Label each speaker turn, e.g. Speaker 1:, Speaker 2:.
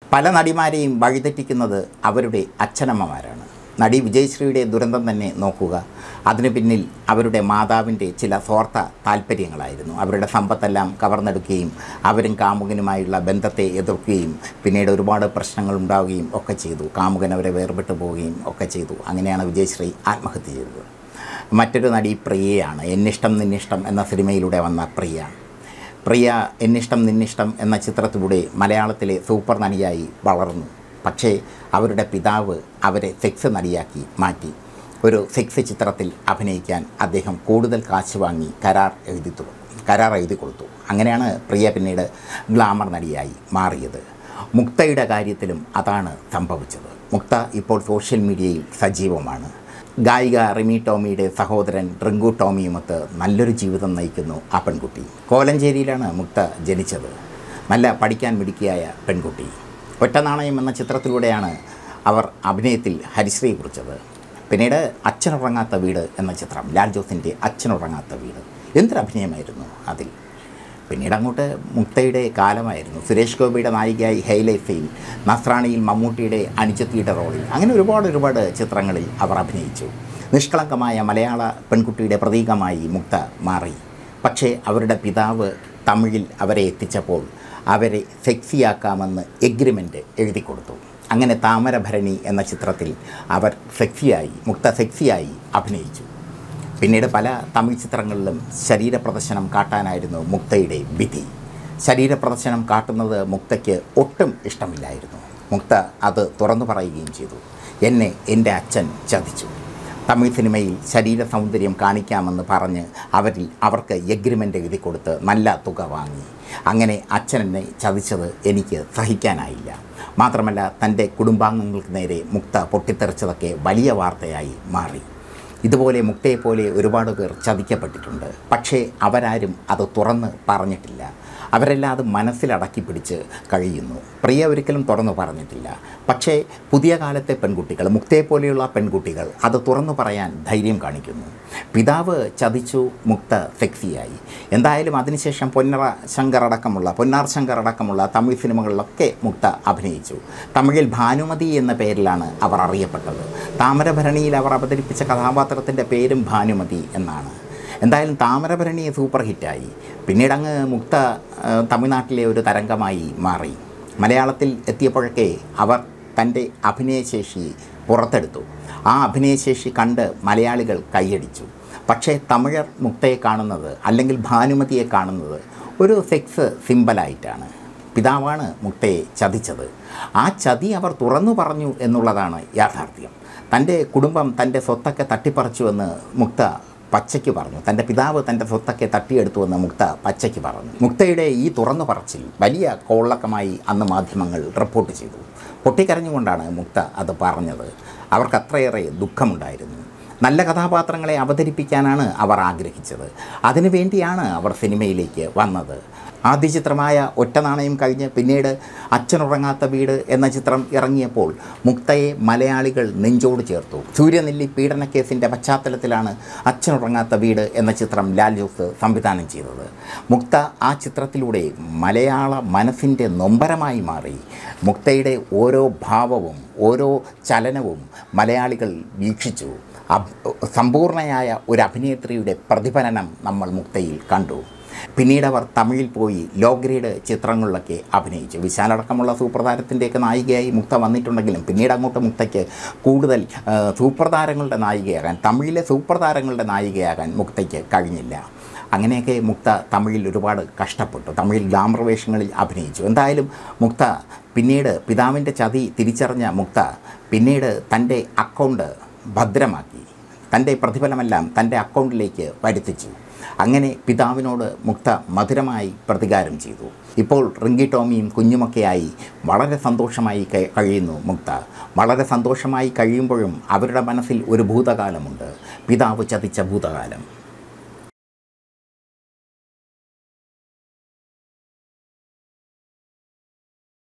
Speaker 1: പല നടിമാരെയും വഴിതെറ്റിക്കുന്നത് അവരുടെ അച്ഛനമ്മമാരാണ് നടി വിജയശ്രീയുടെ ദുരന്തം തന്നെ നോക്കുക അതിനു പിന്നിൽ അവരുടെ മാതാവിൻ്റെ ചില സ്വാർത്ഥ താല്പര്യങ്ങളായിരുന്നു അവരുടെ സമ്പത്തെല്ലാം കവർന്നെടുക്കുകയും അവരും കാമുകനുമായുള്ള ബന്ധത്തെ എതിർക്കുകയും പിന്നീട് ഒരുപാട് പ്രശ്നങ്ങൾ ഉണ്ടാവുകയും ഒക്കെ ചെയ്തു കാമുകൻ അവരെ വേർപെട്ടു പോവുകയും ഒക്കെ ചെയ്തു അങ്ങനെയാണ് വിജയശ്രീ ആത്മഹത്യ ചെയ്തത് മറ്റൊരു നടി പ്രിയയാണ് എന്നിഷ്ടം നിന്നിഷ്ടം എന്ന സിനിമയിലൂടെ വന്ന പ്രിയ പ്രിയ എന്നിഷ്ടം നിന്നിഷ്ടം എന്ന ചിത്രത്തിലൂടെ മലയാളത്തിലെ സൂപ്പർ നടിയായി വളർന്നു പക്ഷേ അവരുടെ പിതാവ് അവരെ സെക്സ് നടിയാക്കി മാറ്റി ഒരു സെക്സ് ചിത്രത്തിൽ അഭിനയിക്കാൻ അദ്ദേഹം കൂടുതൽ കാശ് വാങ്ങി കരാർ എഴുതി തു- കരാർ എഴുതി കൊടുത്തു അങ്ങനെയാണ് പ്രിയ പിന്നീട് ഗ്ലാമർ നടിയായി മാറിയത് മുക്തയുടെ കാര്യത്തിലും അതാണ് സംഭവിച്ചത് മുക്ത ഇപ്പോൾ സോഷ്യൽ മീഡിയയിൽ സജീവമാണ് ഗായിക റിമി ടോമിയുടെ സഹോദരൻ റിങ്കു ടോമിയുമൊത്ത് നല്ലൊരു ജീവിതം നയിക്കുന്നു ആ പെൺകുട്ടി കോലഞ്ചേരിയിലാണ് മുക്ത ജനിച്ചത് നല്ല പഠിക്കാൻ മിടുക്കിയായ പെൺകുട്ടി ഒറ്റനാണയം എന്ന ചിത്രത്തിലൂടെയാണ് അവർ അഭിനയത്തിൽ ഹരിശ്രീ കുറിച്ചത് പിന്നീട് അച്ഛനുറങ്ങാത്ത വീട് എന്ന ചിത്രം ലാൽ ജോസിൻ്റെ അച്ഛനുറങ്ങാത്ത വീട് എന്തൊരു അഭിനയമായിരുന്നു അതിൽ പിന്നീട് അങ്ങോട്ട് മുക്തയുടെ കാലമായിരുന്നു സുരേഷ് ഗോപിയുടെ നായികയായി ഹൈലൈഫയിൽ നസ്രാണിയിൽ മമ്മൂട്ടിയുടെ അനുജത്തിയുടെ റോളിൽ അങ്ങനെ ഒരുപാട് ഒരുപാട് ചിത്രങ്ങളിൽ അവർ അഭിനയിച്ചു നിഷ്കളങ്കമായ മലയാള പെൺകുട്ടിയുടെ പ്രതീകമായി മുക്ത മാറി പക്ഷേ അവരുടെ പിതാവ് തമിഴിൽ അവരെ എത്തിച്ചപ്പോൾ അവരെ സെക്സിയാക്കാമെന്ന് എഗ്രിമെൻ്റ് എഴുതി കൊടുത്തു അങ്ങനെ താമരഭരണി എന്ന ചിത്രത്തിൽ അവർ സെക്സിയായി മുക്ത സെക്സിയായി അഭിനയിച്ചു പിന്നീട് പല തമിഴ് ചിത്രങ്ങളിലും ശരീരപ്രദർശനം കാട്ടാനായിരുന്നു മുക്തയുടെ വിധി ശരീരപ്രദർശനം കാട്ടുന്നത് മുക്തയ്ക്ക് ഒട്ടും ഇഷ്ടമില്ലായിരുന്നു മുക്ത അത് തുറന്നു പറയുകയും ചെയ്തു എന്നെ എൻ്റെ അച്ഛൻ ചതിച്ചു തമിഴ് സിനിമയിൽ ശരീര സൗന്ദര്യം കാണിക്കാമെന്ന് പറഞ്ഞ് അവരിൽ അവർക്ക് എഗ്രിമെൻ്റ് എഴുതി കൊടുത്ത് നല്ല തുക വാങ്ങി അങ്ങനെ അച്ഛൻ എന്നെ ചതിച്ചത് എനിക്ക് സഹിക്കാനായില്ല മാത്രമല്ല തൻ്റെ കുടുംബാംഗങ്ങൾക്ക് നേരെ മുക്ത പൊട്ടിത്തെറിച്ചതൊക്കെ വലിയ വാർത്തയായി മാറി ഇതുപോലെ മുക്തയെപ്പോലെ ഒരുപാട് പേർ ചതിക്കപ്പെട്ടിട്ടുണ്ട് പക്ഷേ അവരാരും അത് തുറന്ന് പറഞ്ഞിട്ടില്ല അവരെല്ലാം അത് മനസ്സിലടക്കി പിടിച്ച് കഴിയുന്നു പ്രിയ ഒരിക്കലും തുറന്നു പറഞ്ഞിട്ടില്ല പക്ഷേ പുതിയ കാലത്തെ പെൺകുട്ടികൾ മുക്തയെപ്പോലെയുള്ള പെൺകുട്ടികൾ അത് തുറന്നു പറയാൻ ധൈര്യം കാണിക്കുന്നു പിതാവ് ചതിച്ചു മുക്ത സെക്സിയായി എന്തായാലും അതിനുശേഷം പൊന്നറ ശങ്കർ അടക്കമുള്ള പൊന്നാർ ശങ്കർ അടക്കമുള്ള തമിഴ് സിനിമകളിലൊക്കെ മുക്ത അഭിനയിച്ചു തമിഴിൽ ഭാനുമതി എന്ന പേരിലാണ് അവർ അറിയപ്പെട്ടത് താമരഭരണിയിൽ അവർ അവതരിപ്പിച്ച കഥാപാത്രത്തിൻ്റെ പേരും ഭാനുമതി എന്നാണ് എന്തായാലും താമരഭരണി സൂപ്പർ ഹിറ്റായി പിന്നീട് അങ്ങ് മുക്ത ആ, തമിഴ്നാട്ടിലെ ഒരു തരംഗമായി മാറി മലയാളത്തിൽ എത്തിയപ്പോഴൊക്കെ അവർ തൻ്റെ അഭിനയശേഷി പുറത്തെടുത്തു ആ അഭിനയശേഷി കണ്ട് മലയാളികൾ കൈയടിച്ചു പക്ഷേ തമിഴർ മുക്തയെ കാണുന്നത് അല്ലെങ്കിൽ ഭാനുമതിയെ കാണുന്നത് ഒരു സെക്സ് സിമ്പലായിട്ടാണ് പിതാവാണ് മുക്തയെ ചതിച്ചത് ആ ചതി അവർ തുറന്നു പറഞ്ഞു എന്നുള്ളതാണ് യാഥാർത്ഥ്യം തൻ്റെ കുടുംബം തൻ്റെ സ്വത്തൊക്കെ തട്ടിപ്പറിച്ചുവെന്ന് മുക്ത പച്ചയ്ക്ക് പറഞ്ഞു തൻ്റെ പിതാവ് തൻ്റെ സ്വത്തൊക്കെ തട്ടിയെടുത്തുവെന്ന് മുക്ത പച്ചയ്ക്ക് പറഞ്ഞു മുക്തയുടെ ഈ തുറന്നു പറച്ചിൽ വലിയ കോളക്കമായി അന്ന് മാധ്യമങ്ങൾ റിപ്പോർട്ട് ചെയ്തു പൊട്ടിക്കരഞ്ഞുകൊണ്ടാണ് മുക്ത അത് പറഞ്ഞത് അവർക്ക് അത്രയേറെ ദുഃഖമുണ്ടായിരുന്നു നല്ല കഥാപാത്രങ്ങളെ അവതരിപ്പിക്കാനാണ് അവർ ആഗ്രഹിച്ചത് അതിനുവേണ്ടിയാണ് അവർ സിനിമയിലേക്ക് വന്നത് ആദ്യ ചിത്രമായ ഒറ്റനാണയം കഴിഞ്ഞ് പിന്നീട് അച്ഛനുറങ്ങാത്ത വീട് എന്ന ചിത്രം ഇറങ്ങിയപ്പോൾ മുക്തയെ മലയാളികൾ നെഞ്ചോട് ചേർത്തു സൂര്യനെല്ലി പീഡനക്കേസിൻ്റെ പശ്ചാത്തലത്തിലാണ് അച്ഛനുറങ്ങാത്ത വീട് എന്ന ചിത്രം ലാൽ ജോസ് സംവിധാനം ചെയ്തത് മുക്ത ആ ചിത്രത്തിലൂടെ മലയാള മനസ്സിൻ്റെ നൊമ്പരമായി മാറി മുക്തയുടെ ഓരോ ഭാവവും ഓരോ ചലനവും മലയാളികൾ വീക്ഷിച്ചു അബ് സമ്പൂർണയായ ഒരു അഭിനേത്രിയുടെ പ്രതിഫലനം നമ്മൾ മുക്തയിൽ കണ്ടു പിന്നീട് അവർ തമിഴിൽ പോയി ലോ ഗ്രേഡ് ചിത്രങ്ങളിലൊക്കെ അഭിനയിച്ചു വിശാലടക്കമുള്ള സൂപ്പർ താരത്തിൻ്റെയൊക്കെ നായികയായി മുക്ത വന്നിട്ടുണ്ടെങ്കിലും പിന്നീട് അങ്ങോട്ട് മുക്തയ്ക്ക് കൂടുതൽ ആ, സൂപ്പർ താരങ്ങളുടെ നായികയാകാൻ തമിഴിലെ സൂപ്പർ താരങ്ങളുടെ നായികയാകാൻ മുക്തയ്ക്ക് കഴിഞ്ഞില്ല അങ്ങനെയൊക്കെ മുക്ത തമിഴിൽ ഒരുപാട് കഷ്ടപ്പെട്ടു തമിഴിൽ ഗ്ലാമർ വേഷങ്ങളിൽ അഭിനയിച്ചു എന്തായാലും മുക്ത പിന്നീട് പിതാവിൻ്റെ ചതി തിരിച്ചറിഞ്ഞ മുക്ത പിന്നീട് തൻ്റെ അക്കൗണ്ട് ഭദ്രമാക്കി തൻ്റെ പ്രതിഫലമെല്ലാം തൻ്റെ അക്കൗണ്ടിലേക്ക് വരുത്തിച്ചു അങ്ങനെ പിതാവിനോട് മുക്ത മധുരമായി പ്രതികാരം ചെയ്തു ഇപ്പോൾ റിങ്കി ടോമിയും കുഞ്ഞുമൊക്കെയായി വളരെ സന്തോഷമായി കഴി- കഴിയുന്നു മുക്ത വളരെ സന്തോഷമായി കഴിയുമ്പോഴും അവരുടെ മനസ്സിൽ ഒരു ഭൂതകാലമുണ്ട് പിതാവ് ചതിച്ച ഭൂതകാലം